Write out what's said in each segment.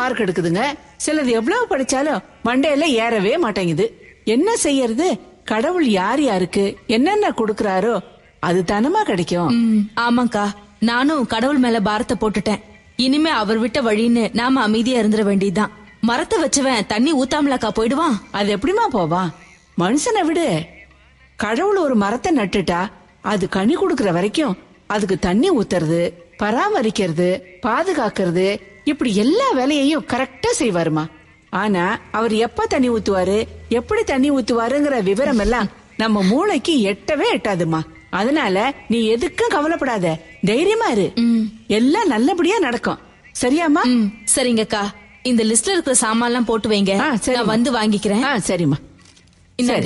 Mark எடுக்குதுங்க சிலது எவ்வளவு படிச்சாலும் மண்டையில ஏறவே மாட்டேங்குது என்ன செய்யறது கடவுள் யார் யாருக்கு என்னென்ன கொடுக்கறாரோ அது தானமா கிடைக்கும் ம், ஆமாக்கா நானும் கடவுள் மேல பாரத்தை போட்டுட்டேன் இனிமே அவர் விட்ட வழின்னு நாம அமைதியா இருந்துட வேண்டியதுதான் மரத்தை வச்சவன் தண்ணி ஊத்தாமலாக்கா போயிடுவான் அது எப்படிமா போவான் மனுஷனை விடு கடவுள் ஒரு மரத்தை நட்டுட்டா அது கனி கொடுக்கற வரைக்கும் அதுக்கு தண்ணி ஊத்துறது பராமரிக்கிறது பாதுகாக்கிறது இப்படி எல்லா வேலையையும் கரெக்டா செய்வாருமா ஆனா அவர் எப்ப தண்ணி ஊத்துவாரு எப்படி தண்ணி ஊத்துவாருங்கிற விவரம் எல்லாம் நம்ம மூளைக்கு எட்டவே எட்டாதுமா அதனால நீ எதுக்கும் கவலைப்படாத தைரியமா இரு எல்லாம் நல்லபடியா நடக்கும் சரியாமா ம் சரிங்கக்கா இந்த லிஸ்ட்ல இருக்கிற சாமான்லாம் போட்டு வைங்க ஆ, சரிம்மா. நான் வந்து வாங்கிக்கிறேன் ஆ சரிம்மா இந்தாங்க. சரி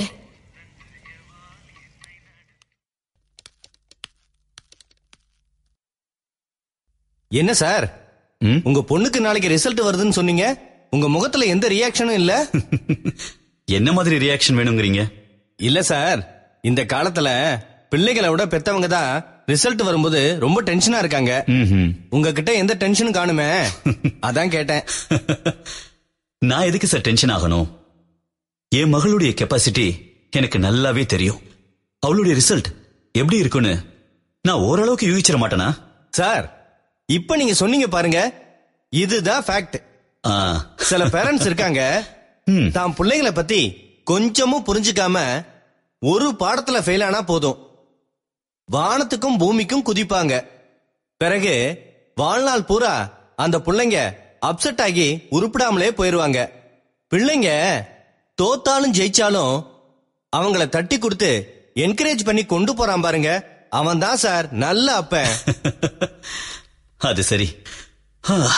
என்ன சார் ம்? உங்க பொண்ணுக்கு நாளைக்கு ரிசல்ட் வருதுன்னு சொன்னீங்க உங்க முகத்துல எந்த ரியாக்ஷனும் இல்ல என்ன மாதிரி ரியாக்ஷன் வேணுங்கிறீங்க இல்ல சார் இந்த காலத்துல பிள்ளைகளை விட பெத்தவங்க தான் ரிசல்ட் வரும்போது ரொம்ப டென்ஷனா இருக்காங்க ம்ஹும். உங்ககிட்ட எந்த டென்ஷனும் காணுமே அதான் கேட்டேன் நான் எதுக்கு சார் டென்ஷன் ஆகணும் என் மகளுடைய கெப்பாசிட்டி எனக்கு நல்லாவே தெரியும் அவளுடைய ரிசல்ட் எப்படி இருக்குன்னு நான் ஓரளவுக்கு யூகிச்சிட மாட்டேனா சார் இப்ப நீங்க சொன்னீங்க பாருங்க இதுதான் ஃபேக்ட் ஆ, சில பேரண்ட்ஸ் இருக்காங்க ம். தான் பிள்ளைகளை பத்தி கொஞ்சமும் புரிஞ்சுக்காம ஒரு பாடத்துல ஃபெயில் ஆனா போதும் வானத்துக்கும் பூமிக்கும் குதிப்பாங்க பிறகு வாழ்நாள் பூரா அந்த பிள்ளைங்க அப்செட் ஆகி உருப்பிடாமலே போயிருவாங்க பிள்ளைங்க தோத்தாலும் ஜெயிச்சாலும் அவங்கள தட்டி கொடுத்து என்கரேஜ் பண்ணி கொண்டு போறான் பாருங்க அவன் தான் சார் நல்ல அப்பன் அது சரி ஆ,